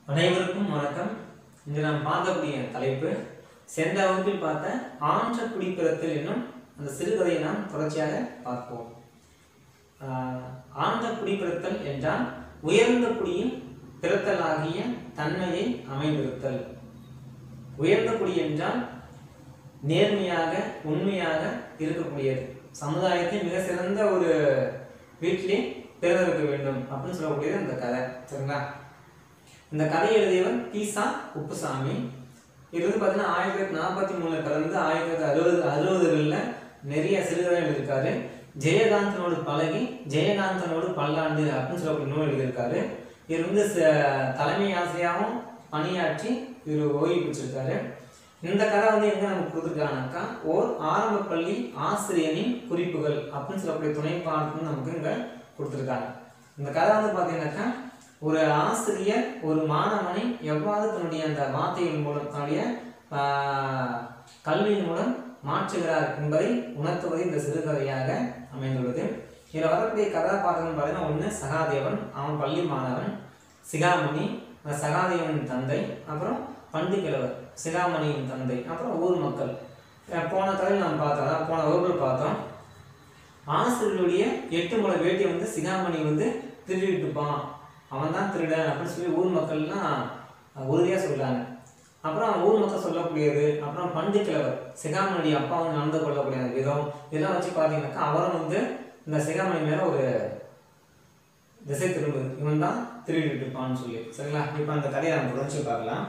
அனைவருக்கும் வணக்கம் இன்று நாம் பார்க்கக்கூடிய தலைப்பு சென்ற வகுப்பில் பார்த்த ஆன்ற குடிப்பிறத்தல் என்னும் அந்த சிறுகதையை நாம் தொடர்ச்சியாக பார்ப்போம் ஆஹ், ஆன்ற குடிப்பிறத்தல் என்றால் உயர்ந்த குடியில் பிறத்தலாகிய தன்மையை அமைந்திருத்தல் உயர்ந்த குடி என்றால் நேர்மையாக உண்மையாக இருக்கக்கூடியது சமுதாயத்தில் மிக சிறந்த ஒரு வீட்டிலே பிறந்திருக்க வேண்டும் அப்படின்னு சொல்லக்கூடியது அந்த கதை சரிங்களா இந்த கதையை எழுதியவர் பீசா குப்புசாமி இது வந்து பார்த்தீங்கன்னா ஆயிரத்தி தொள்ளாயிரத்தி நாற்பத்தி மூணுல பிறந்து ஆயிரத்தி தொள்ளாயிரத்தி அறுபது அறுபதுகளில் நிறைய சிறுகதை எழுதியிருக்காரு ஜெயகாந்தனோடு பழகி ஜெயகாந்தனோடு பல்லாண்டு அப்படின்னு சொல்லக்கூடிய நூல் எழுதியிருக்காரு இவர் வந்து ச- தலைமை ஆசிரியாகவும் பணியாற்றி இவர் ஓய்வு பெற்றிருக்காரு இந்த கதை வந்து எங்க நமக்கு கொடுத்துருக்காங்கனாக்கா ஓர் ஆரம்ப பள்ளி ஆசிரியரின் குறிப்புகள் அப்படின்னு சொல்லக்கூடிய துணை பாடத்துன்னு நமக்கு இங்க கொடுத்துருக்காங்க இந்த கதை வந்து பார்த்தீங்கன்னாக்கா ஒரு ஆசிரியர் ஒரு மாணவனை எவ்வாறு தன்னுடைய அந்த வார்த்தைகள் மூலம் தன்னுடைய ஆஹ், கல்வியின் மூலம் மாற்றுகிறார் என்பதை உணர்த்துவது இந்த சிறுகதையாக அமைந்துள்ளது இதில் வரக்கூடிய கதாபாத்திரம் பார்த்தீங்கன்னா ஒன்று சகாதேவன் அவன் பள்ளி மாணவன் சிகாமணி அந்த சகாதேவனின் தந்தை அப்புறம் பண்டிகிழவர் சிகாமணியின் தந்தை அப்புறம் ஊர் மக்கள் அஹ் போன கதையில் நாம் பார்த்தோம் அதாவது போன வகுப்பில் பார்த்தோம் ஆசிரியருடைய எட்டு முளை வேட்டியை வந்து சிகாமணி வந்து திருடிட்டுப்பான் அவன் தான் திருடன் அப்படின்னு சொல்லி ஊர் மக்கள்லாம் உறுதியாக சொல்றாங்க அப்புறம் ஊர் மக்கள் சொல்லக்கூடியது அப்புறம் பண்டு கிழவர் சிகாமணியுடைய அப்பா வந்து நடந்து கொள்ளக்கூடிய அந்த விதம் இதெல்லாம் வச்சு பார்த்தீங்கன்னாக்கா அவரும் வந்து இந்த சிகாமணி மேலே ஒரு திசை திரும்புது இவன் தான் திருடிட்டு இருப்பான்னு சொல்லி சரிங்களா இப்போ அந்த கதையை நம்ம தொடர்ச்சி பார்க்கலாம்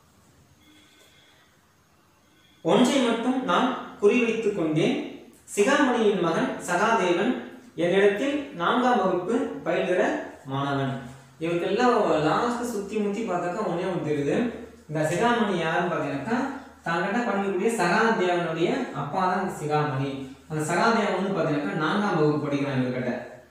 ஒன்றை மட்டும் நான் குறிவைத்துக் கொண்டேன் சிகாமணியின் மகன் சகாதேவன் என்னிடத்தில் நான்காம் வகுப்பு பயில்கிற மாணவன் இவருக்கெல்லாம் லாஸ்ட் சுத்தி முத்தி பார்த்தாக்கா ஒண்ணே ஒன்று தெரியுது இந்த சிகாமணி யாருன்னு பார்த்தீங்கன்னாக்கா தாங்கிட்ட பண்ணக்கூடிய சகாதேவனுடைய அப்பா தான் இந்த சிகாமணி அந்த சகாதேவன் வந்து பார்த்தீங்கன்னாக்கா நான்காம் வகுப்பு படிக்கிறான் இவர்கிட்ட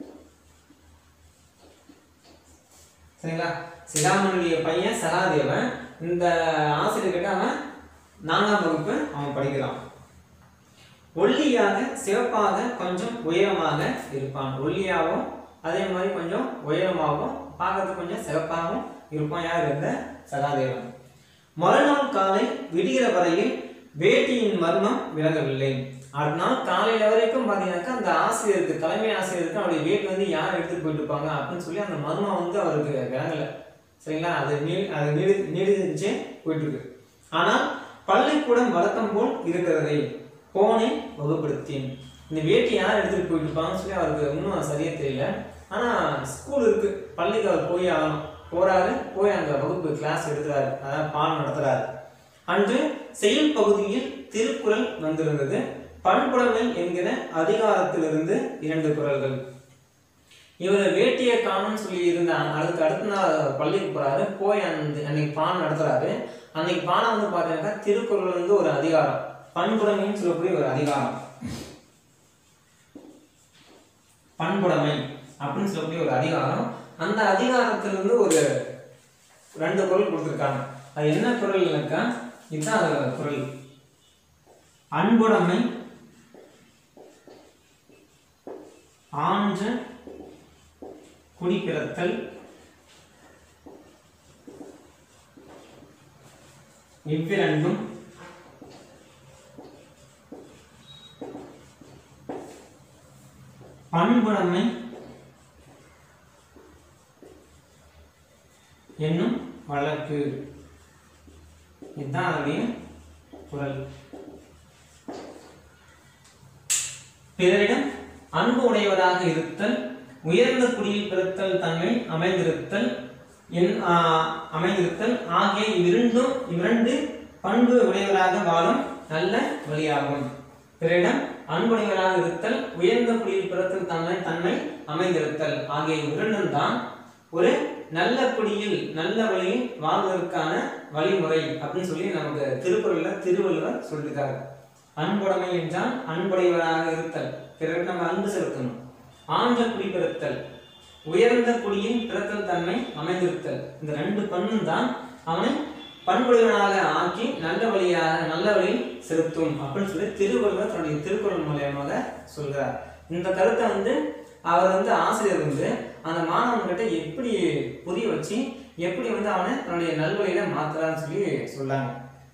சரிங்களா சிகாமணியுடைய பையன் சகாதேவன் இந்த ஆசிரியர்கிட்ட அவன் நான்காம் வகுப்பு அவன் படிக்கிறான் ஒல்லியாக சிவப்பாக கொஞ்சம் உயரமாக இருப்பான் ஒல்லியாகவும் அதே மாதிரி கொஞ்சம் உயரமாகவும் பார்க்கறதுக்கு கொஞ்சம் சிவப்பாகவும் இருப்பான் யார் இந்த சகாதேவன் மறுநாள் காலை விடிகிற வரையில் வேட்டியின் மர்மம் விலகவில்லை அடுத்த நாள் காலையில வரைக்கும் பார்த்தீங்கன்னாக்கா அந்த ஆசிரியருக்கு தலைமை ஆசிரியருக்கு அவருடைய வேட்டி வந்து யார் எடுத்துட்டு போயிட்டு இருப்பாங்க அப்படின்னு சொல்லி அந்த மர்மம் வந்து அவருக்கு விளங்கல சரிங்களா அது நீ அது நீடி நீடிச்சே போயிட்டு இருக்கு ஆனால் பள்ளிக்கூடம் வழக்கம் போல் இருக்கிறதை போனேன் வகுப்படுத்தேன் இந்த வேட்டி யார் எடுத்துட்டு போயிட்டு இருப்பாங்கன்னு சொல்லி அவருக்கு இன்னும் சரியா தெரியல ஆனா ஸ்கூல் இருக்கு பள்ளிக்கு அவர் போய் ஆகணும் போறாரு போய் அங்க வகுப்பு கிளாஸ் எடுக்கிறாரு அதாவது பாடம் நடத்துறாரு அன்று செயல் பகுதியில் திருக்குறள் வந்திருந்தது பண்புடைமை என்கிற அதிகாரத்திலிருந்து இரண்டு குறள்கள் இவர் வேட்டியை காணும்னு சொல்லி இருந்தாங்க அதுக்கு அடுத்த நாள் பள்ளிக்கு போறாரு போய் அந்த அன்னைக்கு பாடம் நடத்துறாரு அன்னைக்கு பாடம் வந்து பார்த்தீங்கன்னா திருக்குறள் வந்து ஒரு அதிகாரம் பண்புடைமைன்னு சொல்லக்கூடிய ஒரு அதிகாரம் பண்புடைமை அப்படின்னு சொல்லக்கூடிய ஒரு அதிகாரம் அந்த அதிகாரத்திலிருந்து ஒரு ரெண்டு குறள் கொடுத்துருக்காங்க அது என்ன குறள்னாக்கா இதுதான் அது குறள் அன்புடைமை ஆன்ற குடிப்பிறத்தல் இவ்விரண்டும் பண்புடைமை என்னும் வழக்கு இதுதான் அதனுடைய குரல் பிறரிடம் அன்பு உடையவராக இருத்தல் உயர்ந்த குடியில் பிறத்தல் தன்மை அமைந்திருத்தல் என் ஆ, அமைந்திருத்தல் ஆகிய இவ்விரண்டும் இவ்விரண்டு பண்பு உடையவராக வாழும் நல்ல வழியாகும் பிறரிடம் அன்புடையவராக இருத்தல் உயர்ந்த குடியில் பிறத்தல் தன்மை தன்மை அமைந்திருத்தல் ஆகிய இவ்விரண்டும் தான் ஒரு நல்ல குடியில் நல்ல வழியில் வாழ்வதற்கான வழிமுறை அப்படின்னு சொல்லி நமக்கு திருக்குறள்ல திருவள்ளுவர் சொல்லியிருக்காரு அன்புடைமை என்றால் அன்புடையவராக இருத்தல் பிறகு நம்ம அன்பு செலுத்தணும் ஆன்ற குடி பிறத்தல் உயர்ந்த குடியின் பிறத்தல் தன்மை அமைந்திருத்தல் இந்த ரெண்டு பண்ணும் தான் அவனை பண்புடையவனாக ஆக்கி நல்ல வழியாக நல்ல வழியில் செலுத்தும் அப்படின்னு சொல்லி திருவள்ளுவர் தன்னுடைய திருக்குறள் மூலியமாக சொல்கிறார் இந்த கருத்தை வந்து அவர் வந்து ஆசிரியர் வந்து அந்த மாணவன்கிட்ட எப்படி புரிய வச்சு எப்படி வந்து அவனை தன்னுடைய நல்வழியில மாத்தலான்னு சொல்லி சொல்லாங்க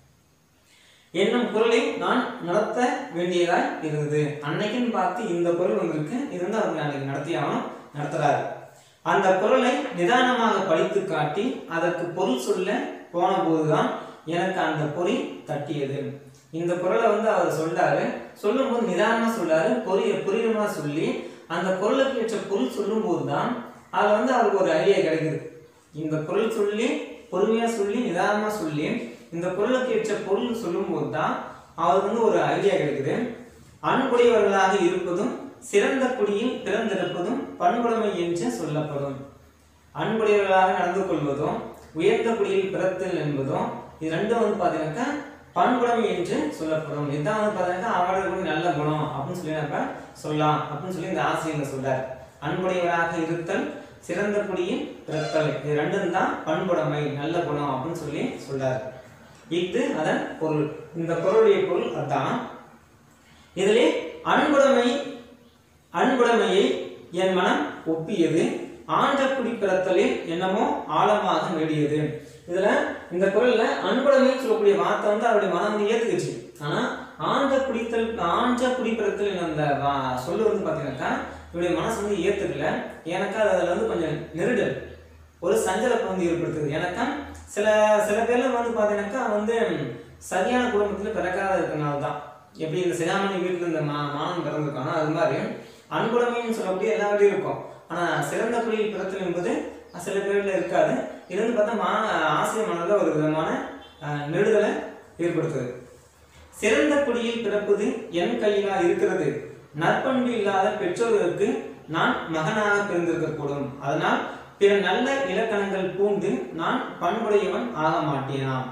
என்னும் பொருளை நான் நடத்த வேண்டியதாய் இருந்தது அன்னைக்குன்னு பார்த்து இந்த பொருள் வந்திருக்கு இது வந்து அவர் அன்னைக்கு நடத்தி அவன் நடத்துறாரு அந்த பொருளை நிதானமாக படித்து காட்டி அதற்கு பொருள் சொல்ல போன போதுதான் எனக்கு அந்த பொறி தட்டியது இந்த பொருளை வந்து அவர் சொல்றாரு சொல்லும்போது நிதானமா சொல்றாரு பொரிய புரியுமா சொல்லி அந்த பொருளுக்கு ஏற்ற பொருள் சொல்லும்போது தான் அதுல வந்து அவருக்கு ஒரு ஐடியா கிடைக்குது இந்த பொருள் சொல்லி பொறுமையா சொல்லி நிதானமா சொல்லி இந்த பொருளுக்கு ஏற்ற பொருள் சொல்லும்போது தான் அவருக்கு வந்து ஒரு ஐடியா கிடைக்குது அன்புடையவர்களாக இருப்பதும் சிறந்த குடியில் பிறந்திருப்பதும் பண்புடைமை என்று சொல்லப்படும் அன்புடையவர்களாக நடந்து கொள்வதும் உயர்ந்த குடியில் பிறத்தல் என்பதும் இது ரெண்டும் வந்து பார்த்தீங்கன்னாக்கா பண்புடைமை என்று சொல்லப்படும் இதுதான் வந்து பார்த்தீங்கன்னா அவர்களுக்கு நல்ல குணம் அப்படின்னு சொல்லி நம்ம சொல்லலாம் அப்படின்னு சொல்லி இந்த ஆசிரியர் சொல்றார் அன்புடையவராக இருத்தல் சிறந்த குடியில் பிறத்தல் இது ரெண்டும் தான் பண்புடைமை நல்ல குணம் அப்படின்னு சொல்லி சொல்றார் இது அதன் பொருள் இந்த பொருளுடைய பொருள் அதான் இதிலே அன்புடைமை அன்புடைமையை என் மனம் ஒப்பியது ஆண்ட குடி பிறத்தலில் என்னமோ ஆழமாக நெடியது இதுல இந்த குரல்ல அன்புடைமைன்னு சொல்லக்கூடிய வார்த்தை வந்து அவருடைய மனம் வந்து ஏத்துக்குச்சு ஆனா ஆண்ட குடித்தல் ஆண்ட குடி பிறத்தல் அந்த வா- சொல்லு வந்து பாத்தீங்கன்னாக்கா இவருடைய மனசு வந்து ஏத்துக்கல ஏன்னாக்கா அதுல வந்து கொஞ்சம் நெருடல் ஒரு சஞ்சலத்தை வந்து ஏற்படுத்துது ஏன்னாக்கா சில சில பேர்ல வந்து பாத்தீங்கன்னாக்கா வந்து சரியான குடும்பத்துல பிறக்காத இருக்கனால தான் எப்படி இந்த சிகாமணி வீட்டுல இந்த மா மானம் பிறந்திருக்கானோ அது மாதிரி அன்புடைமைன்னு சொல்லக்கூடிய எல்லா வீட்லையும் இருக்கும் ஆனா சிறந்த குடியில் பிறத்தல் என்பது சில பேர்ல இருக்காது இது வந்து பார்த்தா மா ஆசிரியர் மனதில் ஒரு விதமான அஹ், நெடுதலை ஏற்படுத்துது சிறந்த குடியில் பிறப்பது என் கையிலா இருக்கிறது நற்பண்பு இல்லாத பெற்றோர்களுக்கு நான் மகனாக பிறந்திருக்கக்கூடும் அதனால் பிற நல்ல இலக்கணங்கள் பூண்டு நான் பண்புடையவன் ஆக மாட்டேனாம்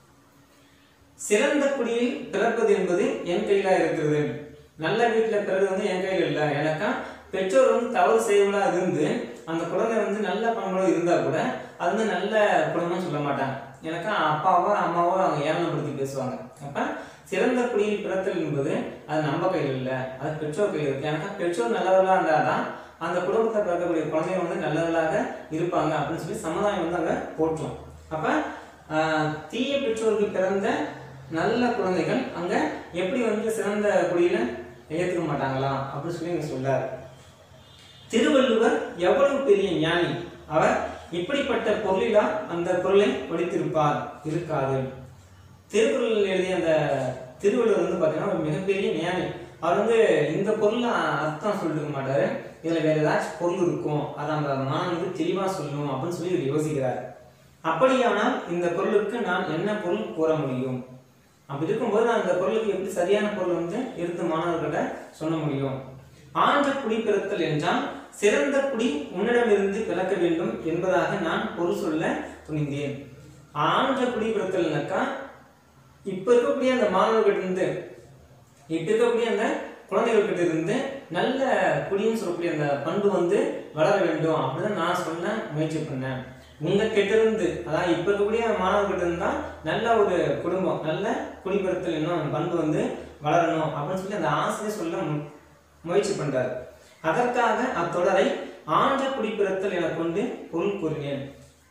சிறந்த குடியில் பிறப்பது என்பது என் கையில இருக்கிறது நல்ல வீட்டுல பிறகு வந்து என் கையில் இல்லை எனக்கா பெற்றோர் வந்து தவறு செய்வதா இருந்து அந்த குழந்தை வந்து நல்ல பண்போட இருந்தா கூட அது வந்து நல்ல குடும்பம்னு சொல்ல மாட்டாங்க எனக்கா அப்பாவோ அம்மாவோ அவங்க ஏளனப்படுத்தி பேசுவாங்க அப்ப சிறந்த குடியில் பிறத்தல் என்பது அது நம்ம கையில் இல்லை அது பெற்றோர் கையில் இருக்கு எனக்கா பெற்றோர் நல்லவர்களா இருந்தாதான் அந்த குடும்பத்தை பிறக்கக்கூடிய குழந்தைங்க வந்து நல்லவர்களாக இருப்பாங்க அப்படின்னு சொல்லி சமுதாயம் வந்து அங்க போற்றும் அப்ப ஆஹ், தீய பெற்றோருக்கு பிறந்த நல்ல குழந்தைகள் அங்க எப்படி வந்து சிறந்த குடியில ஏத்துக்க மாட்டாங்களா அப்படின்னு சொல்லி இங்க சொல்றாரு திருவள்ளுவர் எவ்வளவு பெரிய ஞானி அவர் இப்படிப்பட்ட பொருளிலா அந்த பொருளை படித்திருப்பார் இருக்காது திருக்குறள் எழுதிய அந்த திருவள்ளுவர் வந்து பார்த்தீங்கன்னா ஒரு மிகப்பெரிய ஞானி அவர் வந்து இந்த பொருள் அர்த்தம் சொல்லிருக்க மாட்டாரு இதுல வேற ஏதாச்சும் பொருள் இருக்கும் அதை நம்ம மனம் வந்து தெளிவா சொல்லணும் அப்படின்னு சொல்லி இவர் யோசிக்கிறார் அப்படியானால் இந்த பொருளுக்கு நான் என்ன பொருள் கூற முடியும் அப்படி இருக்கும்போது நான் அந்த பொருளுக்கு எப்படி சரியான பொருள் வந்து எடுத்து மாணவர்கிட்ட சொல்ல முடியும் ஆண்ட குடி பிறத்தல் என்றால் சிறந்த குடி உன்னிடமிருந்து பிறக்க வேண்டும் என்பதாக நான் பொருள் சொல்ல துணிந்தேன் ஆண்ட குடி பிறத்தல்னாக்கா இப்ப இருக்கக்கூடிய அந்த மாணவர்கிட்ட இருந்து இப்ப இருக்கக்கூடிய அந்த குழந்தைகள்கிட்ட இருந்து நல்ல குடின்னு சொல்லக்கூடிய அந்த பண்பு வந்து வளர வேண்டும் அப்படின்னு நான் சொல்ல முயற்சி பண்ணேன் உங்க கிட்ட இருந்து அதாவது இப்ப இருக்கக்கூடிய மாணவர்கிட்ட இருந்தா நல்ல ஒரு குடும்பம் நல்ல குடிபெருத்தல் இன்னும் பண்பு வந்து வளரணும் அப்படின்னு சொல்லி அந்த ஆசிரியர் சொல்ல மு- முயற்சி பண்றாரு அதற்காக அத்தொடரை ஆண்ட குடிப்பிறத்தல் என கொண்டு பொருள் கூறினேன்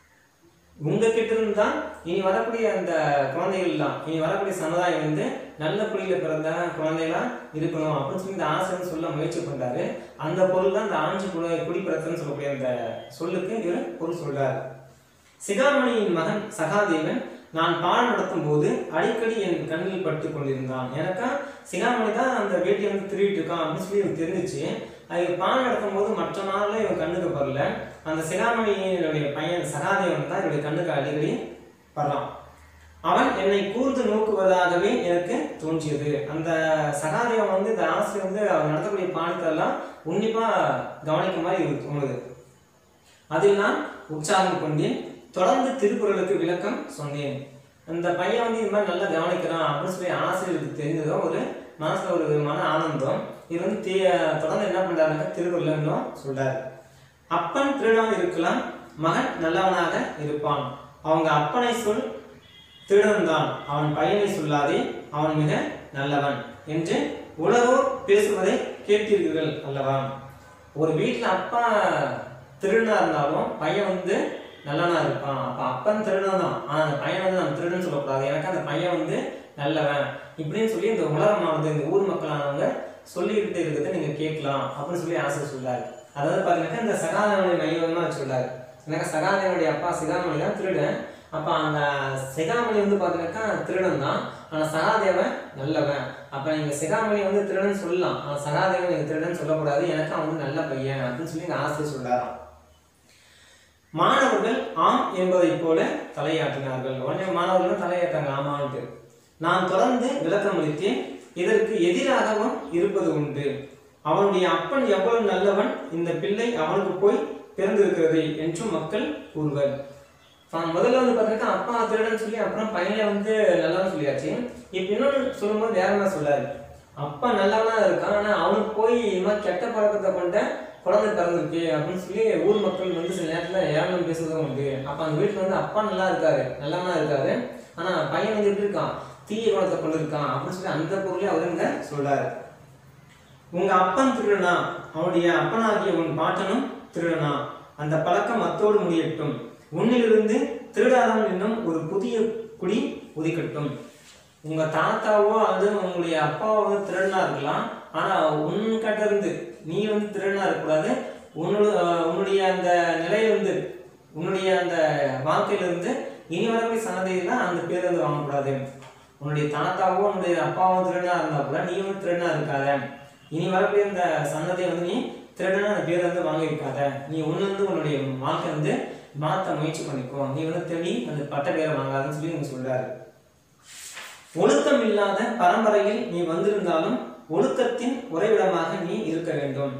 உங்க கிட்ட இருந்து தான் இனி வரக்கூடிய அந்த குழந்தைகள்லாம் இனி வரக்கூடிய சமுதாயம் வந்து நல்ல குடியில பிறந்த குழந்தைகளா இருக்கணும் அப்படின்னு சொல்லி இந்த ஆசிரியர் சொல்ல முயற்சி பண்றாரு அந்த பொருள் தான் இந்த ஆஞ்சு குடி குடிப்பிறத்தல்னு சொல்லக்கூடிய அந்த சொல்லுக்கு இவர் பொருள் சொல்றாரு சிகாமணியின் மகன் சகாதேவன் நான் பாடம் நடத்தும் போது அடிக்கடி என் கண்ணில் பட்டு கொண்டிருந்தான் எனக்கா சிகாமணி தான் அந்த வேட்டியை வந்து திருடிட்டு இருக்கான் அப்படின்னு சொல்லி எனக்கு தெரிஞ்சிச்சு அது பாடம் நடத்தும் போது மற்ற நாள்ல இவன் கண்ணுக்கு படல அந்த சிகாமணியினுடைய பையன் சகாதேவன் தான் இவருடைய கண்ணுக்கு அடிக்கடி படுறான் அவன் என்னை கூர்ந்து நோக்குவதாகவே எனக்கு தோன்றியது அந்த சகாதேவன் வந்து இந்த ஆசிரியர் வந்து அவர் நடத்தக்கூடிய பாடத்தெல்லாம் உன்னிப்பா கவனிக்க மாதிரி எனக்கு தோணுது அதில் நான் உற்சாகம் கொண்டேன் தொடர்ந்து திருக்குறளுக்கு விளக்கம் சொன்னேன் அந்த பையன் வந்து இது மாதிரி நல்லா கவனிக்கிறான் அப்படின்னு சொல்லி ஆசிரியருக்கு தெரிஞ்சதும் ஒரு மனசுல ஒரு விதமான ஆனந்தம் இது வந்து தே- தொடர்ந்து என்ன பண்றாருன்னா திருக்குறள் இன்னும் சொல்றாரு அப்பன் திருடான் இருக்கலாம் மகன் நல்லவனாக இருப்பான் அவங்க அப்பனை சொல் திருடன்தான் அவன் பையனை சொல்லாதே அவன் மிக நல்லவன் என்று உலகோர் பேசுவதை கேட்டீர்கள் அல்லவா ஒரு வீட்டில் அப்பா திருடனா இருந்தாலும் பையன் வந்து நல்லவனா இருப்பான் அப்ப அப்பன் திருடன் தான் ஆனா அந்த பையன் வந்து நம்ம திருடன் சொல்லக்கூடாது எனக்கு அந்த பையன் வந்து நல்லவன் இப்படின்னு சொல்லி இந்த உலகமானது இந்த ஊர் மக்களானவங்க சொல்லிக்கிட்டு இருக்கிறத நீங்க கேட்கலாம் அப்படின்னு சொல்லி ஆசை சொல்லாரு அதாவது பாத்தீங்கன்னா இந்த சகாதேவனுடைய மையமா சொல்லாரு எனக்கு சகாதேவனுடைய அப்பா சிகாமணி தான் திருடன் அப்ப அந்த சிகாமணி வந்து பாத்தீங்கன்னாக்கா திருடன் தான் ஆனா சகாதேவன் நல்லவன் அப்ப நீங்க சிகாமணி வந்து திருடன் சொல்லலாம் ஆனா சகாதேவன் நீங்க திருடன் சொல்லக்கூடாது எனக்கு அவன் வந்து நல்ல பையன் அப்படின்னு சொல்லி எங்க ஆசை சொல்லாராம் மாணவர்கள் ஆம் என்பதைப் போல தலையாட்டினார்கள் உடனே மாணவர்களும் தலையாட்டாங்க ஆமான்ட்டு நான் தொடர்ந்து விளக்கம் அளித்தேன் இதற்கு எதிராகவும் இருப்பது உண்டு அவனுடைய அப்பன் எவ்வளவு நல்லவன் இந்த பிள்ளை அவனுக்கு போய் பிறந்திருக்கிறது என்றும் மக்கள் கூறுவர் தான் முதல்ல வந்து பார்த்தீங்கன்னா அப்பா திருடன் சொல்லி அப்புறம் பையனை வந்து நல்லவன் சொல்லியாச்சு இப்போ இன்னொன்று சொல்லும்போது வேற என்ன சொல்லாரு அப்பா நல்லவனா இருக்கான் ஆனா அவனுக்கு போய் இந்த மாதிரி கெட்ட பழக்கத்தை கொண்ட குழந்தை பிறந்திருக்கு அப்படின்னு சொல்லி ஊர் மக்கள் வந்து சில நேரத்துல ஏளனம் பேசுறதும் உண்டு அப்ப அந்த வீட்டுல வந்து அப்பா நல்லா இருக்காரு நல்லவனா இருக்காரு ஆனா பையன் வந்து எப்படி இருக்கான் தீய குணத்தை கொண்டு இருக்கான் அப்படின்னு சொல்லி அந்த பொருளே அவரு இங்க சொல்றாரு உங்க அப்பன் திருடனா அவனுடைய அப்பனாகிய உன் பாட்டனும் திருடனா அந்த பழக்கம் அத்தோடு முடியட்டும் உன்னிலிருந்து திருடாதவன் என்னும் ஒரு புதிய குடி உதிக்கட்டும் உங்க தாத்தாவோ அல்லது உங்களுடைய அப்பாவோ வந்து திருடனா இருக்கலாம் ஆனா உன்கிட்ட இருந்து நீ வந்து திருடனா இருக்கக்கூடாது உன்னோட அஹ் உன்னுடைய அந்த நிலையிலிருந்து உன்னுடைய அந்த வாழ்க்கையிலிருந்து இனி வரக்கூடிய சந்ததியில அந்த பேர் வந்து வாங்கக்கூடாது உன்னுடைய தாத்தாவோ உன்னுடைய அப்பாவோ திருடனா இருந்தா கூட நீ வந்து திருடனா இருக்காத இனி வரக்கூடிய இந்த சந்ததியை வந்து நீ திருடனா அந்த பேர் வந்து வாங்கி வைக்காத நீ ஒண்ணு வந்து உன்னுடைய வாழ்க்கை வந்து மாத்த முயற்சி பண்ணிக்கோ நீ வந்து தேடி அந்த பட்ட பேரை வாங்காதுன்னு சொல்லி நீங்க சொல்றாரு ஒழுக்கம் இல்லாத பரம்பரையில் நீ வந்திருந்தாலும் ஒழுக்கத்தின் உறைவிடமாக நீ இருக்க வேண்டும்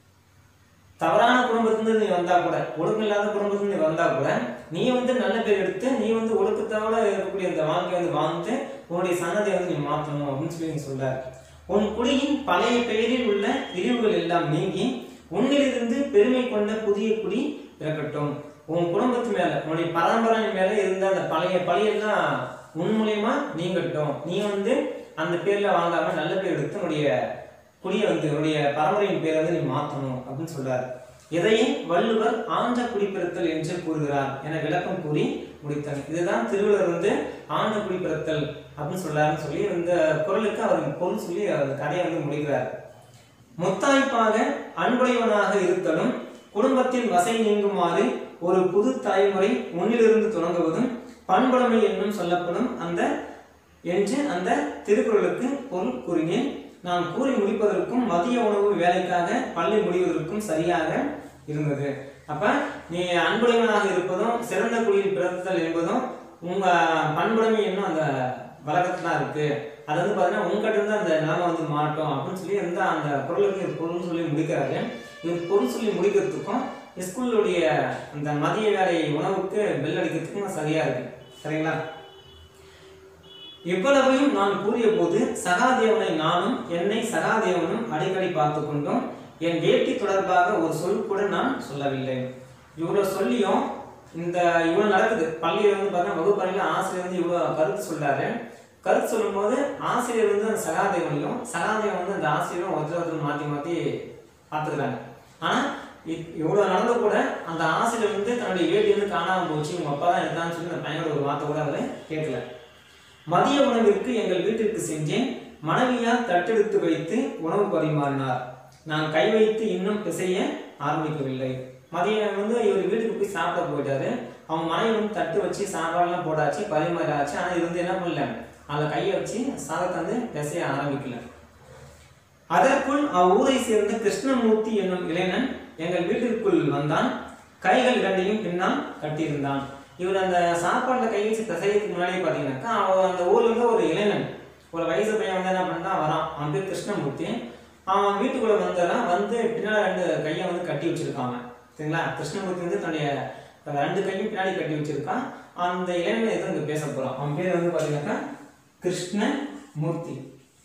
தவறான குடும்பத்திலிருந்து நீ வந்தா கூட ஒழுக்கம் இல்லாத குடும்பத்திலிருந்து நீ வந்தா கூட நீ வந்து நல்ல பேர் எடுத்து நீ வந்து ஒழுக்கத்தோட இருக்கக்கூடிய அந்த வாழ்க்கையை வந்து வாழ்ந்து உன்னுடைய சன்னதியை வந்து நீ மாற்றணும் அப்படின்னு சொல்லி நீ சொல்றாரு உன் குடியின் பழைய பெயரில் உள்ள இழிவுகள் எல்லாம் நீங்கி உன்னிலிருந்து பெருமை கொண்ட புதிய குடி பிறக்கட்டும் உன் குடும்பத்து மேல உன்னுடைய பரம்பரை மேல இருந்த அந்த பழைய பழியெல்லாம் உன் மூலியமா நீங்கட்டும் நீ வந்து அந்த பேர்ல வாங்காம நல்ல பேர் எடுத்து உன்னுடைய குடியை வந்து உன்னுடைய பரம்பரையின் பேரை வந்து நீ மாத்தணும் அப்படின்னு சொல்றாரு இதையே வள்ளுவர் ஆண்ட குடிப்பிறத்தல் என்று கூறுகிறார் என விளக்கம் கூறி முடித்தார் இதுதான் திருவள்ளுவர் வந்து ஆண்ட குடிப்பிறத்தல் அப்படின்னு சொல்றாருன்னு சொல்லி இந்த குரலுக்கு அவர் பொருள் சொல்லி அந்த கதையை வந்து முடிக்கிறார் முத்தாய்ப்பாக அன்புடையவனாக இருத்தலும் குடும்பத்தின் வசை நீங்குமாறு ஒரு புது தலைமுறை முன்னிலிருந்து தொடங்குவதும் பண்புடைமை என்னும் சொல்லப்படும் அந்த என்று அந்த திருக்குறளுக்கு பொருள் கூறினேன் நான் கூறி முடிப்பதற்கும் மதிய உணவு வேலைக்காக பள்ளி முடிவதற்கும் சரியாக இருந்தது அப்ப நீ அன்புடையவனாக இருப்பதும் சிறந்த குடியில் பிறத்தல் என்பதும் உங்க பண்புடைமை என்னும் அந்த வழக்கத்துல இருக்கு அது வந்து பாத்தீங்கன்னா உங்ககிட்ட இருந்து அந்த நிலைமை வந்து மாட்டோம் அப்படின்னு சொல்லி வந்து அந்த குரலுக்கு ஒரு பொருள் சொல்லி முடிக்கிறாரு இவர் பொருள் சொல்லி முடிக்கிறதுக்கும் ஸ்கூலுடைய அந்த மதிய வேலை உணவுக்கு பெல் அடிக்கிறதுக்கும் சரியா இருக்கு சரிங்களா இவ்வளவையும் நான் கூறிய போது சகாதேவனை நானும் என்னை சகாதேவனும் அடிக்கடி பார்த்து கொண்டோம் என் வேட்டி தொடர்பாக ஒரு சொல் கூட நான் சொல்லவில்லை இவ்வளவு சொல்லியும் இந்த இவ்வளவு நடக்குது பள்ளியில வந்து பார்த்தா வகுப்பறையில ஆசிரியர் வந்து இவ்வளவு கருத்து சொல்றாரு கருத்து சொல்லும்போது ஆசிரியர் வந்து அந்த சகாதேவனையும் சகாதேவன் வந்து அந்த ஆசிரியரும் ஒருத்தர் ஒருத்தர் மாத்தி மாத்தி பார்த்துக்கிறாங்க ஆனா இ- இவ்வளவு நடந்த கூட அந்த ஆசிரியர் வந்து தன்னுடைய வேட்டி வந்து காணாம போச்சு உங்க அப்பா தான் எடுத்தான்னு சொல்லி அந்த பையனோட ஒரு வார்த்தை கூட அவர் கேட்கல மதிய உணவிற்கு எங்கள் வீட்டிற்கு சென்றேன் மனைவியார் தட்டெடுத்து வைத்து உணவு பரிமாறினார் நான் கை வைத்து இன்னும் பிசைய ஆரம்பிக்கவில்லை மதியம் வந்து இவர் வீட்டுக்கு போய் சாப்பிட போயிட்டாரு அவங்க மனைவி வந்து தட்டு வச்சு சாப்பாடுலாம் போட்டாச்சு பரிமாறாச்சு ஆனா இது வந்து என்ன பண்ணல அதில் கையை வச்சு சாதத்தை வந்து பிசைய ஆரம்பிக்கல அதற்குள் அவ்வூரை சேர்ந்த கிருஷ்ணமூர்த்தி என்னும் இளைஞன் எங்கள் வீட்டிற்குள் வந்தான் கைகள் இரண்டையும் பின்னால் கட்டியிருந்தான் இவர் அந்த சாப்பாடுல கை வச்சு பிசையதுக்கு முன்னாடியே பார்த்தீங்கன்னாக்கா அவன் அந்த ஊர்ல இருந்து ஒரு இளைஞன் ஒரு வயசு பையன் வந்து என்ன பண்ணா வரான் அவன் பேர் கிருஷ்ணமூர்த்தி அவன் வீட்டுக்குள்ள வந்தாரான் வந்து பின்னாடி ரெண்டு கையை வந்து கட்டி வச்சிருக்காங்க சரிங்களா கிருஷ்ணமூர்த்தி வந்து தன்னுடைய ரெண்டு கையும் பின்னாடி கட்டி வச்சிருக்கான் அந்த இளைஞனை எதுவும் இங்க பேச போறான் அவன் பேர் வந்து பாத்தீங்கன்னாக்கா கிருஷ்ணமூர்த்தி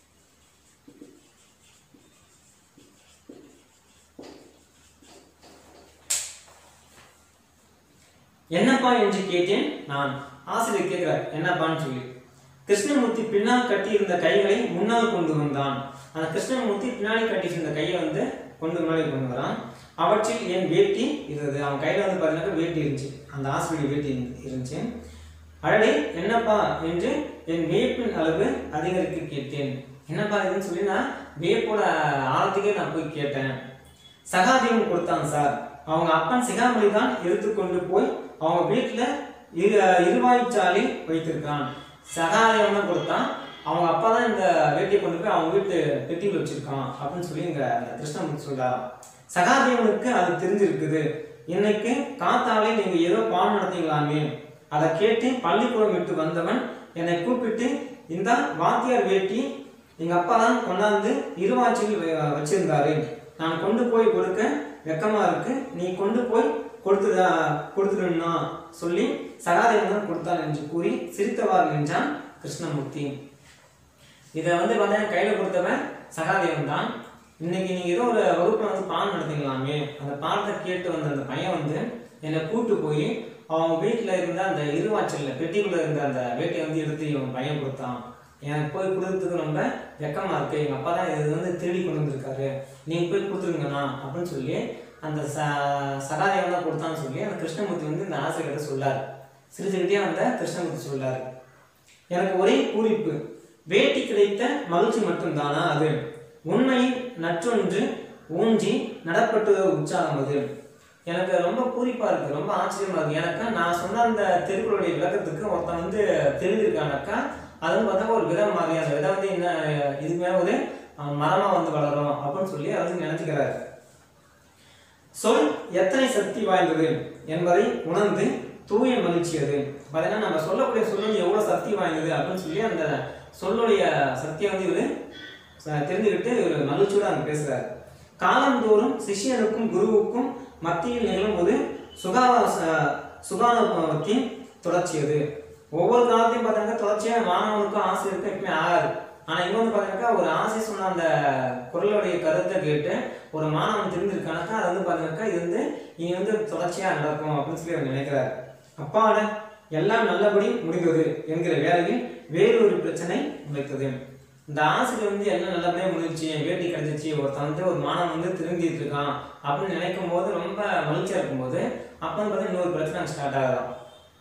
என்னப்பா என்று கேட்டேன் நான் ஆசிரியர் கேட்கிறார் என்னப்பான்னு சொல்லி கிருஷ்ணமூர்த்தி பின்னால் கட்டியிருந்த கைகளை முன்னால் கொண்டு வந்தான் அந்த கிருஷ்ணமூர்த்தி பின்னாடி கட்டியிருந்த கையை வந்து கொண்டு முன்னாடி கொண்டு வரான் அவற்றில் என் வேட்டி இருந்தது அவன் கையில் வந்து பார்த்தீங்கன்னா வேட்டி இருந்துச்சு அந்த ஹாஸ்பிட்டல் வேட்டி இருந்துச்சு அடடே என்னப்பா என்று என் வியப்பின் அளவு அதிகரிக்க கேட்டேன் என்னப்பா இதுன்னு சொல்லி நான் வியப்போட ஆழத்துக்கே நான் போய் கேட்டேன் சகாதேவன் கொடுத்தான் சார் அவங்க அப்பன் சிகாமணி தான் எடுத்துக்கொண்டு போய் அவங்க வீட்டில் இரு இருவாய்ச்சாலை வைத்திருக்கான் சகாதேவன் தான் கொடுத்தான் அவங்க அப்பா தான் இந்த வேட்டியை கொண்டு போய் அவங்க வீட்டு பெட்டியில் வச்சிருக்கான் அப்படின்னு சொல்லி இங்க அந்த கிருஷ்ணமூர்த்தி சொல்றாராம் சகாதேவனுக்கு அது தெரிஞ்சிருக்குது இன்னைக்கு காத்தாலே நீங்க ஏதோ பாடம் நடத்தீங்களாமே அதை கேட்டு பள்ளிக்கூடம் விட்டு வந்தவன் என்னை கூப்பிட்டு இந்த வாத்தியார் வேட்டி எங்க அப்பா தான் கொண்டாந்து இருவாச்சியில் வ- வச்சிருந்தாரு நான் கொண்டு போய் கொடுக்க வெக்கமா இருக்கு நீ கொண்டு போய் கொடுத்துதா கொடுத்துடுன்னா சொல்லி சகாதேவன் தான் கொடுத்தான் என்று கூறி சிரித்தவாறு நின்றான் கிருஷ்ணமூர்த்தி இதை வந்து பார்த்தீங்கன்னா கையில் கொடுத்தவன் சகாதேவன் தான் இன்னைக்கு நீங்கள் ஏதோ ஒரு வகுப்பில் வந்து பாடம் நடத்திக்கலாமே அந்த பாடத்தை கேட்டு வந்த அந்த பையன் வந்து என்னை கூட்டு போய் அவங்க வீட்டில் இருந்த அந்த இருவாச்சலில் பெட்டிக்குள்ளே இருந்த அந்த வேட்டையை வந்து எடுத்து இவன் பையன் கொடுத்தான் எனக்கு போய் கொடுத்ததுக்கு ரொம்ப வெக்கமா இருக்கு எங்கள் அப்பா தான் இது வந்து திருடி கொண்டு வந்திருக்காரு நீங்கள் போய் கொடுத்துருங்கண்ணா அப்படின்னு சொல்லி அந்த ச சகாதேவன் தான் கொடுத்தான்னு சொல்லி அந்த கிருஷ்ணமூர்த்தி வந்து இந்த ஆசிரியர்கிட்ட சொல்லார் சிரிச்சுக்கிட்டே அந்த கிருஷ்ணமூர்த்தி சொல்லார் எனக்கு ஒரே பூரிப்பு வேட்டி கிடைத்த மகிழ்ச்சி மட்டும்தானா அது உண்மையின் நற்றொன்று ஊன்றி நடப்பட்டு உற்சாகம் அது எனக்கு ரொம்ப பூரிப்பா இருக்கு ரொம்ப ஆச்சரியமா இருக்கு எனக்கு நான் சொன்ன அந்த திருக்குறளுடைய விளக்கத்துக்கு ஒருத்தன் வந்து தெரிஞ்சிருக்கானாக்கா அது வந்து பார்த்தா ஒரு விதம் மாதிரி அந்த விதம் வந்து என்ன இதுக்கு மேல ஒரு அஹ், மரமா வந்து வளரும் அப்படின்னு சொல்லி அவர் வந்து நினைச்சுக்கிறாரு சொல் எத்தனை சக்தி வாய்ந்தது என்பதை உணர்ந்து தூய மகிழ்ச்சி அது பார்த்தீங்கன்னா நம்ம சொல்லக்கூடிய சொல் வந்து எவ்வளோ சக்தி வாய்ந்தது அப்படின்னு சொல்லி அந்த சொல்லுடைய சக்தியை வந்து இவர் தெரிஞ்சுக்கிட்டு இவர் மகிழ்ச்சியோட அங்கே பேசுறாரு காலந்தோறும் சிஷ்யனுக்கும் குருவுக்கும் மத்தியில் நிகழும் ஒரு சுகாவ சுகானுபவத்தின் தொடர்ச்சி அது ஒவ்வொரு காலத்தையும் பார்த்தீங்கன்னா தொடர்ச்சியாக மாணவனுக்கும் ஆசிரியருக்கும் எப்பவுமே ஆகாது ஆனால் இங்க வந்து பார்த்தீங்கன்னாக்கா ஒரு ஆசிரியர் சொன்ன அந்த குரலுடைய கருத்தை கேட்டு ஒரு மாணவன் தெரிஞ்சிருக்கானாக்கா அது வந்து பார்த்தீங்கன்னாக்கா இது வந்து இனி வந்து தொடர்ச்சியாக நடக்கும் அப்படின்னு சொல்லி அவர் நினைக்கிறார் அப்பாட எல்லாம் நல்லபடி முடிந்தது என்கிற வேலையில் வேறொரு பிரச்சனை முளைத்தது இந்த ஆசிரியர் வந்து எல்லாம் நல்லபடியாக முடிஞ்சிச்சு என் வேட்டி கிடைச்சிச்சு ஒருத்தன் வந்து ஒரு மாணவன் வந்து திருந்திட்டு இருக்கான் அப்படின்னு நினைக்கும் போது ரொம்ப மகிழ்ச்சியாக இருக்கும்போது அப்போ வந்து பார்த்தீங்கன்னா இன்னொரு பிரச்சனை ஸ்டார்ட் ஆகுதான்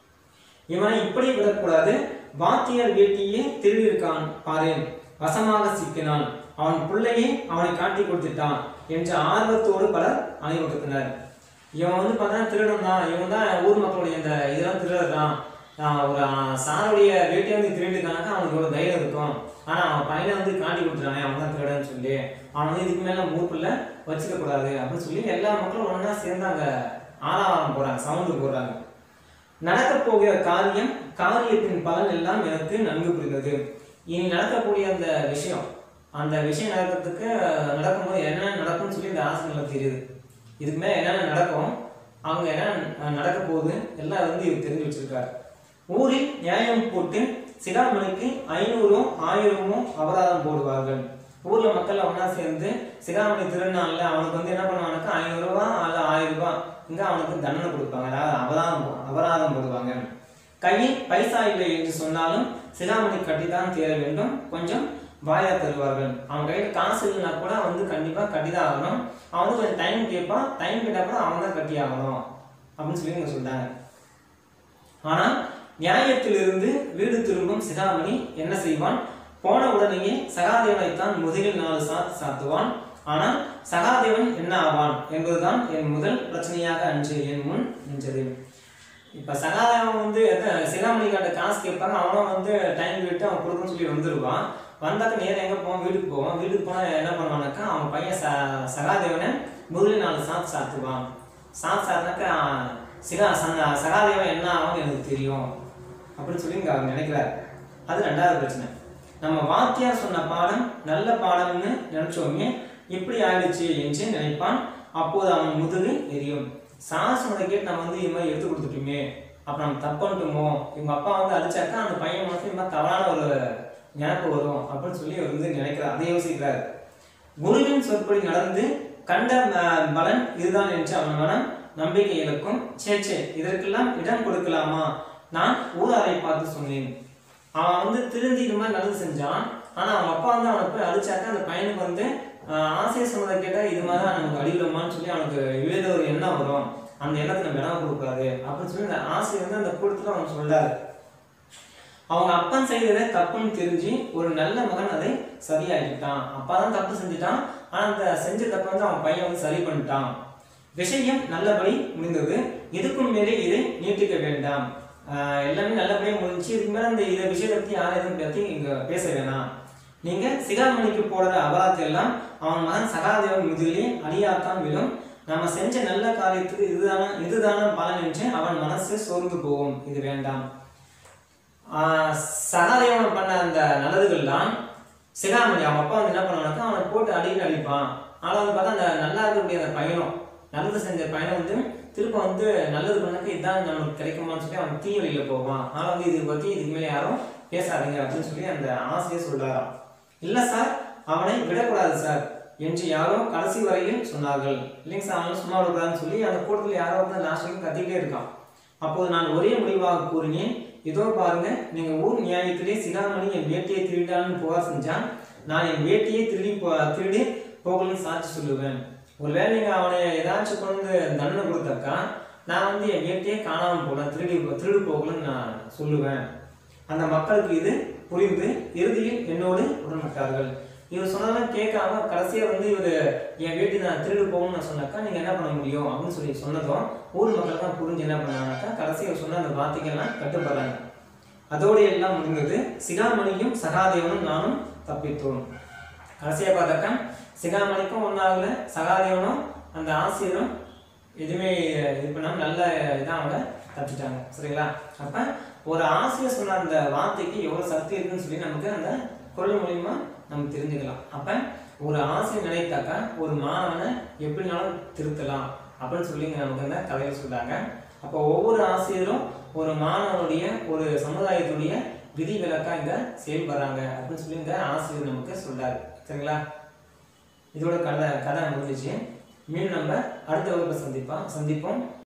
இவனை இப்படி விடக்கூடாது வாத்தியார் வேட்டியே திருடியிருக்கான் பாரேன் வசமாக சிக்கினான் அவன் பிள்ளையே அவனை காட்டி கொடுத்துட்டான் என்ற ஆர்வத்தோடு பலர் அணிவகுத்தனர் இவன் வந்து பார்த்தா திருடன் தான் இவன் தான் ஊர் மக்களுடைய இந்த இதெல்லாம் திருடுறான் ஆஹ் ஒரு ஆஹ் சாருடைய வேட்டியை வந்து திருடிருக்கானாக்கா அவனுக்கு ஒரு தைரியம் இருக்கும் ஆனா அவன் பையனை வந்து காட்டி கொடுத்துட்டானே அவன் தான் திருடன்னு சொல்லி அவன் வந்து இதுக்கு மேல ஊருக்குள்ள வச்சுக்க கூடாது அப்படின்னு சொல்லி எல்லா மக்களும் ஒண்ணா சேர்ந்து அங்க ஆறாவாரம் போறாங்க சவுண்டு போடுறாங்க நடக்கப் போகிற காரியம் காரியத்தின் பலன் எல்லாம் எனக்கு நன்கு புரிந்தது இனி நடக்கக்கூடிய அந்த விஷயம் அந்த விஷயம் நடக்கிறதுக்கு நடக்கும்போது என்ன நடக்கும்னு சொல்லி இந்த ஆசிரியர்களுக்கு தெரியுது இதுக்கு மேல என்னென்ன நடக்கும் அவங்க என்ன நடக்க போகுது எல்லாம் வந்து இவர் தெரிஞ்சு வச்சிருக்காரு ஊரில் நியாயம் போட்டு சிகாமணிக்கு ஐநூறோ ஆயிரமோ அபராதம் போடுவார்கள் ஊர்ல மக்கள் ஒண்ணா சேர்ந்து சிகாமணி திருநாள்ல அவனுக்கு வந்து என்ன பண்ணுவானுக்கு ஐநூறு ரூபாய் அல்ல ஆயிரம் ரூபாய் இங்க அவனுக்கு தண்டனை கொடுப்பாங்க அதாவது அபராதம் போ- அபராதம் போடுவாங்க கையில் பைசா இல்லை என்று சொன்னாலும் சிகாமணி கட்டிதான் தீர வேண்டும் கொஞ்சம் வாயா தருவார்கள் அவன் கையில் காசு இல்லைன்னா கூட அவன் வந்து கண்டிப்பா கட்டிதான் ஆகணும் அவன் வந்து கொஞ்சம் டைம் கேட்பான் டைம் கேட்டா கூட அவன் தான் கட்டி ஆகணும் அப்படின்னு சொல்லி இங்க சொல்றாங்க ஆனால் நியாயத்திலிருந்து வீடு திரும்பும் சிகாமணி என்ன செய்வான் போன உடனேயே சகாதேவனைத்தான் முதுகில் நாலு சாத்து சாத்துவான் ஆனால் சகாதேவன் என்ன ஆவான் என்பதுதான் என் முதல் பிரச்சனையாக அன்று என் முன் நின்றது இப்ப சகாதேவன் வந்து எத்த- சிகாமணி காட்ட காசு கேட்பாங்க அவனும் வந்து டைம் விட்டு அவன் கொடுக்கணும்னு சொல்லி வந்துருவான் வந்தாக்க நேரம் எங்க போவான் வீட்டுக்கு போவான் வீட்டுக்கு போனா என்ன பண்ணுவானாக்கா அவன் பையன் ச சகாதேவனை முதலில் நாலு சாத்து சாத்துவான் சாத்து சாத்தினாக்கா சிகா சங்க சகாதேவன் என்ன ஆகும்னு எனக்கு தெரியும் அப்படின்னு சொல்லி இங்க அவர் நினைக்கிறார் அது ரெண்டாவது பிரச்சனை நம்ம வாத்தியார் சொன்ன பாடம் நல்ல பாடம்னு நினைச்சோமே இப்படி ஆயிடுச்சு என்று நினைப்பான் அப்போது அவன் முதுகு எரியும் சார் சொன்னதை கேட்டு நம்ம வந்து இது மாதிரி எடுத்து கொடுத்துட்டோமே அப்ப நம்ம தப்புன்ட்டுமோ இவங்க அப்பா வந்து அடிச்சாக்கா அந்த பையன் மனசு இந்த மாதிரி தவறான ஒரு நினைப்பு வரும் அப்படின்னு சொல்லி அவர் வந்து நினைக்கிறார் அதை யோசிக்கிறார் குருவின் சொற்படி நடந்து கண்ட ம- பலன் இதுதான் என்று அவன் மனம் நம்பிக்கை இழக்கும் சே சே இதற்கெல்லாம் இடம் கொடுக்கலாமா நான் ஊராரை பார்த்து சொன்னேன் அவன் வந்து திருந்தி இது மாதிரி நல்லது செஞ்சான் ஆனா அவன் அப்பா வந்து அவனை போய் அடிச்சாக்க அந்த பையனுக்கு வந்து ஆஹ் ஆசிரியர் சொன்னதை கேட்டால் இது மாதிரி தான் நமக்கு அடிவிடுமான்னு சொல்லி அவனுக்கு எழுத ஒரு எண்ணம் வரும் அந்த எண்ணத்தை நம்ம இடம் கொடுக்கூடாது அப்படின்னு சொல்லி அந்த ஆசிரியர் வந்து அந்த கூட்டத்தில் அவன் சொல்றாரு அவங்க அப்பன் செய்ததை தப்புன்னு தெரிஞ்சு ஒரு நல்ல மகன் அதை சரியாக்கிட்டான் அப்பா தான் தப்பு செஞ்சுட்டான் ஆனா அந்த செஞ்ச தப்பை வந்து அவன் பையன் வந்து சரி பண்ணிட்டான் விஷயம் நல்லபடி முடிந்தது இதுக்கும் மேலே இதை நீட்டிக்க வேண்டாம் ஆஹ் எல்லாமே நல்லபடியாக முடிஞ்சு இதுக்கு மேலே அந்த இதை விஷயத்தை பற்றி யாரும் எதுவும் பற்றி இங்கே பேச வேணாம் நீங்க சிகாமணிக்கு போடுற அபராதம் எல்லாம் அவன் மகன் சகாதேவன் முதுகிலே அடியாத்தான் விழும் நம்ம செஞ்ச நல்ல காரியத்துக்கு இதுதான இதுதான பலன் என்று அவன் மனசு சோர்ந்து போகும் இது வேண்டாம் ஆஹ் சகாதேவன் பண்ண அந்த நல்லதுகள்லாம் சிகாமணி அவன் அப்பா வந்து என்ன பண்ணுவானாக்கா அவனை போட்டு அடிக்கடி அடிப்பான் ஆனால் வந்து பார்த்தா அந்த நல்லா இருக்கக்கூடிய அந்த பையனும் நல்லது செஞ்ச பையனை வந்து திரும்ப வந்து நல்லது பண்ணாக்க இதுதான் நமக்கு கிடைக்குமான்னு சொல்லி அவன் தீய வழியில போவான் ஆனால் வந்து இதை பற்றி இதுக்கு மேலே யாரும் பேசாதீங்க அப்படின்னு சொல்லி அந்த ஆசிரியர் சொல்றாராம் இல்லை சார் அவனை விடக்கூடாது சார் என்று யாரோ கடைசி வரையில் சொன்னார்கள் இல்லைங்க சார் அவனை சும்மா விடக்கூடாதுன்னு சொல்லி அந்த கூட்டத்தில் யாரோ வந்து லாஸ்ட் வரைக்கும் கத்திக்கிட்டே இருக்கான் அப்போது நான் ஒரே முடிவாக கூறினேன் இதோ பாருங்க நீங்க ஊர் நியாயத்திலே சிகாமணி என் வேட்டியை திருடான்னு புகார் செஞ்சான் நான் என் வேட்டியை திருடி போ- திருடி போகலன்னு சாட்சி சொல்லுவேன் ஒருவேளை நீங்க அவனை ஏதாச்சும் கொண்டு வந்து தண்டனை கொடுத்தாக்கா நான் வந்து என் வேட்டியே காணாம போல திருடி திருடு போகலன்னு நான் சொல்லுவேன் அந்த மக்களுக்கு இது புரிந்து இறுதியில் என்னோடு உடன்பட்டார்கள் இவர் சொன்னதெல்லாம் கேட்காம கடைசியா வந்து இவர் என் வீட்டு நான் திருடு போகணும்னு நான் சொன்னாக்கா நீங்க என்ன பண்ண முடியும் அப்படின்னு சொல்லி சொன்னதும் ஊர் மக்கள் தான் புரிஞ்சு என்ன பண்ணாங்கனாக்கா கடைசி இவர் சொன்ன அந்த வார்த்தைகள்லாம் கட்டுப்படுறாங்க அதோடு எல்லாம் முடிந்தது சிகாமணியும் சகாதேவனும் நானும் தப்பித்தோம் கடைசியா பார்த்தாக்கா சிகாமணிக்கும் ஒன்றாகல சகாதேவனும் அந்த ஆசிரியரும் எதுவுமே இது பண்ணாம நல்ல இதாக அவங்க தப்பிட்டாங்க சரிங்களா அப்ப ஒரு ஆசிரியர் சொன்ன அந்த வார்த்தைக்கு எவ்வளவு சக்தி இருக்குன்னு சொல்லி நமக்கு அந்த குரல் மூலியமா நம்ம தெரிஞ்சுக்கலாம் அப்ப ஒரு ஆசிரியர் நினைத்தாக்கா ஒரு மாணவனை எப்படினாலும் திருத்தலாம் அப்படின்னு சொல்லி இங்க நமக்கு அந்த கதையில சொல்றாங்க அப்போ ஒவ்வொரு ஆசிரியரும் ஒரு மாணவனுடைய ஒரு சமுதாயத்துடைய விதி விலக்கா இங்க செயல்படுறாங்க அப்படின்னு சொல்லி இந்த ஆசிரியர் நமக்கு சொல்றாரு சரிங்களா இதோட கதை கதை முடிஞ்சிச்சு மீண்டும் நம்ம அடுத்த வகுப்பை சந்திப்போம் சந்திப்போம்